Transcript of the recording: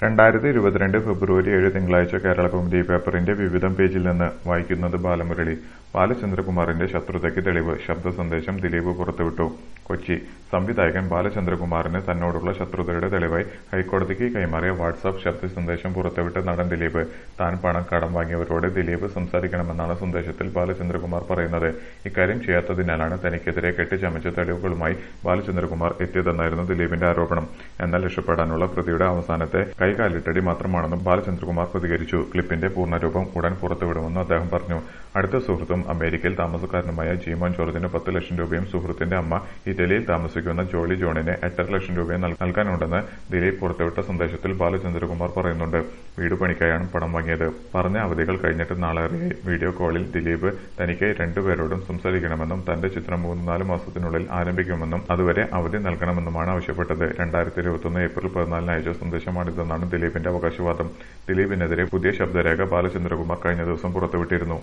രണ്ടായിരത്തി ഇരുപത്തിരണ്ട് ഫെബ്രുവരി ഏഴ് തിങ്കളാഴ്ച കേരളകൗമുദി പേപ്പറിന്റെ വിവിധം പേജിൽ നിന്ന് വായിക്കുന്നത് ബാലമുരളി ബാലചന്ദ്രകുമാറിന്റെ ശത്രുതയ്ക്ക് തെളിവ് ശബ്ദ സന്ദേശം ദിലീപ് പുറത്തുവിട്ടു കൊച്ചി സംവിധായകൻ ബാലചന്ദ്രകുമാറിന് തന്നോടുള്ള ശത്രുതയുടെ തെളിവായി ഹൈക്കോടതിക്ക് കൈമാറിയ വാട്സാപ്പ് ശബ്ദ സന്ദേശം പുറത്തുവിട്ട നടൻ ദിലീപ് താൻ പണം കടം വാങ്ങിയവരോട് ദിലീപ് സംസാരിക്കണമെന്നാണ് സന്ദേശത്തിൽ ബാലചന്ദ്രകുമാർ പറയുന്നത് ഇക്കാര്യം ചെയ്യാത്തതിനാലാണ് തനിക്കെതിരെ കെട്ടിച്ചമച്ച തെളിവുകളുമായി ബാലചന്ദ്രകുമാർ എത്തിയതെന്നായിരുന്നു ദിലീപിന്റെ ആരോപണം എന്നാൽ രക്ഷപ്പെടാനുള്ള പ്രതിയുടെ അവസാനത്തെ കൈകാലിട്ടടി മാത്രമാണെന്നും ബാലചന്ദ്രകുമാർ പ്രതികരിച്ചു ക്ലിപ്പിന്റെ പൂർണ്ണരൂപം ഉടൻ പുറത്തുവിടുമെന്ന് അദ്ദേഹം പറഞ്ഞു അടുത്ത സുഹൃത്തും അമേരിക്കയിൽ താമസക്കാരനുമായ ജീമോൻ ജോർജിന് പത്ത് ലക്ഷം രൂപയും സുഹൃത്തിന്റെ അമ്മ ഇറ്റലിയിൽ താമസിക്കുന്ന ജോളി ജോണിന് എട്ടര ലക്ഷം രൂപയും നൽ- നൽകാനുണ്ടെന്ന് ദിലീപ് പുറത്തുവിട്ട സന്ദേശത്തിൽ ബാലചന്ദ്രകുമാർ പറയുന്നുണ്ട് വീട് പണിക്കായാണ് പണം വാങ്ങിയത് പറഞ്ഞ അവധികൾ കഴിഞ്ഞിട്ട് നാളേറെയായി വീഡിയോ കോളിൽ ദിലീപ് തനിക്ക് രണ്ടുപേരോടും സംസാരിക്കണമെന്നും തന്റെ ചിത്രം മൂന്ന് നാല് മാസത്തിനുള്ളിൽ ആരംഭിക്കുമെന്നും അതുവരെ അവധി നൽകണമെന്നുമാണ് ആവശ്യപ്പെട്ടത് രണ്ടായിരത്തി ഇരുപത്തൊന്ന് ഏപ്രിൽ പതിനാലിന് അയച്ച സന്ദേശമാണിതെന്നാണ് ദിലീപിന്റെ അവകാശവാദം ദിലീപിനെതിരെ പുതിയ ശബ്ദരേഖ ബാലചന്ദ്രകുമാർ കഴിഞ്ഞ ദിവസം പുറത്തുവിട്ടിരുന്നു